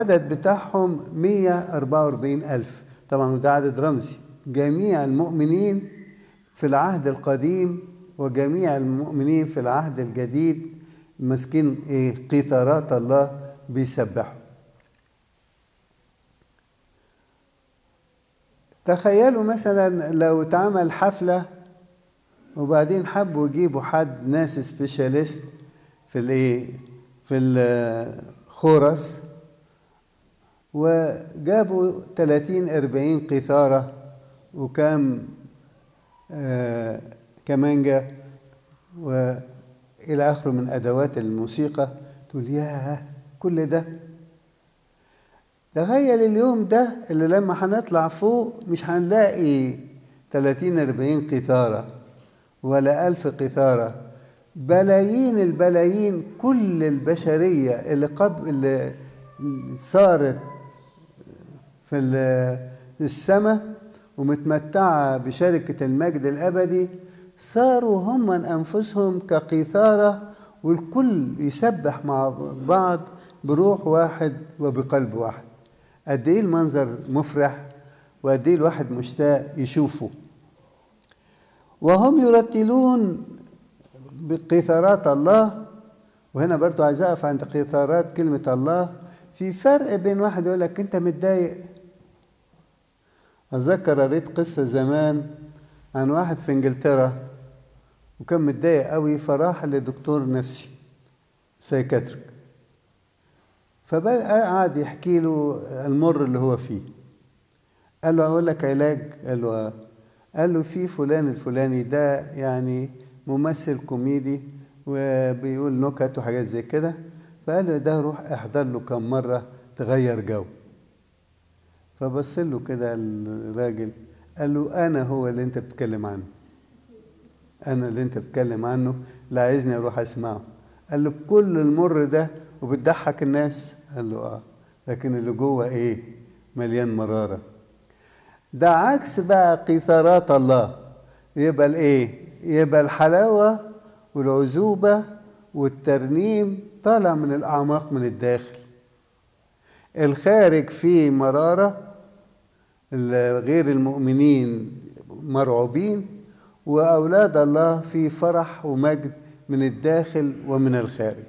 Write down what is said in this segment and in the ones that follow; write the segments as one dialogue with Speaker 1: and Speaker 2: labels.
Speaker 1: العدد بتاعهم 144 ألف طبعا وده عدد رمزي جميع المؤمنين في العهد القديم وجميع المؤمنين في العهد الجديد ماسكين ايه قيثارات الله بيسبحوا تخيلوا مثلا لو اتعمل حفلة وبعدين حبوا يجيبوا حد ناس سبيشاليست في الايه في الخورس وجابوا 30 40 قيثارة وكام آه كمانجا وإلى آخره من أدوات الموسيقى تقول ياه كل ده تخيل اليوم ده اللي لما هنطلع فوق مش هنلاقي 30 40 قيثارة ولا ألف قيثارة بلايين البلايين كل البشرية اللي قبل اللي صارت في السماء ومتمتعة بشركة المجد الأبدي صاروا هم من أنفسهم كقيثارة والكل يسبح مع بعض بروح واحد وبقلب واحد قد ايه المنظر مفرح وقد ايه الواحد مشتاق يشوفه وهم يرتلون بقيثارات الله وهنا برضو عايز اقف عند قيثارات كلمة الله في فرق بين واحد يقول لك انت متضايق اتذكر قريت قصة زمان عن واحد في انجلترا وكان متضايق قوي فراح لدكتور نفسي سايكاتريك فبقى قعد يحكي له المر اللي هو فيه قال له اقول لك علاج قال له آه. قال له في فلان الفلاني ده يعني ممثل كوميدي وبيقول نكت وحاجات زي كده فقال له ده روح احضر له كم مره تغير جو فبص له كده الراجل قال له انا هو اللي انت بتتكلم عنه انا اللي انت بتتكلم عنه لا عايزني اروح اسمعه قال له كل المر ده وبتضحك الناس قال له اه لكن اللي جوه ايه مليان مراره ده عكس بقى قيثارات الله يبقى الايه يبقى الحلاوه والعذوبه والترنيم طالع من الاعماق من الداخل الخارج فيه مراره غير المؤمنين مرعوبين واولاد الله في فرح ومجد من الداخل ومن الخارج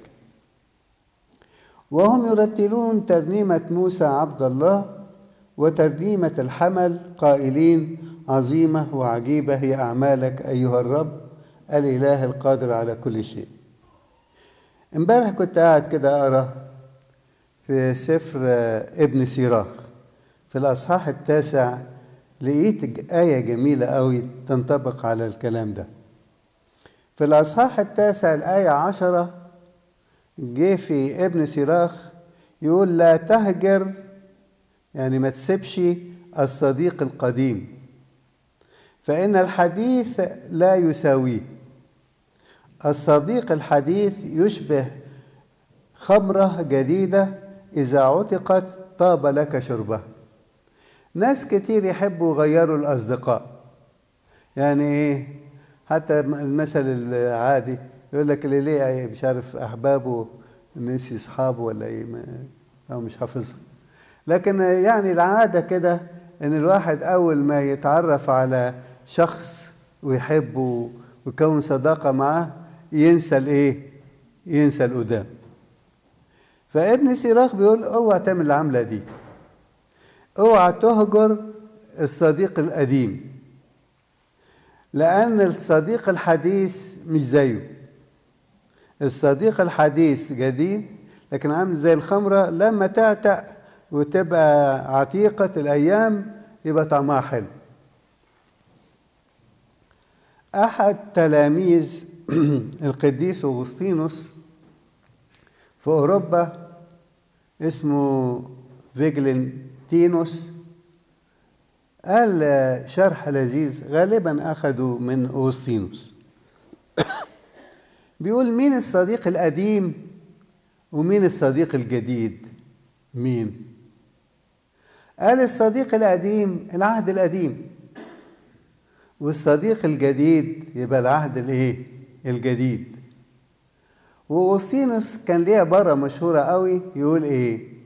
Speaker 1: وهم يرتلون ترنيمة موسى عبد الله وترنيمة الحمل قائلين عظيمة وعجيبة هي أعمالك أيها الرب الإله القادر على كل شيء امبارح كنت قاعد كده أقرأ في سفر ابن سيراخ في الأصحاح التاسع لقيت آية جميلة أوي تنطبق على الكلام ده في الأصحاح التاسع الآية عشرة جه في ابن سيراخ يقول لا تهجر يعني ما تسيبش الصديق القديم فإن الحديث لا يساويه الصديق الحديث يشبه خمرة جديدة إذا عتقت طاب لك شربها ناس كتير يحبوا يغيروا الأصدقاء يعني إيه حتى المثل العادي يقول لك اللي ليه مش عارف احبابه نسي اصحابه ولا ايه او مش حافظها لكن يعني العاده كده ان الواحد اول ما يتعرف على شخص ويحبه ويكون صداقه معاه ينسى الايه ينسى القدام فابن سيراخ بيقول اوعى تعمل العمله دي اوعى تهجر الصديق القديم لان الصديق الحديث مش زيه الصديق الحديث جديد لكن عامل زي الخمرة لما تعتق وتبقى عتيقة الأيام يبقى طعمها حلو أحد تلاميذ القديس أغسطينوس في أوروبا اسمه فيجلنتينوس قال شرح لذيذ غالبا أخده من أغسطينوس بيقول مين الصديق القديم ومين الصديق الجديد مين قال الصديق القديم العهد القديم والصديق الجديد يبقى العهد الايه الجديد واوسينوس كان ليه عباره مشهوره قوي يقول ايه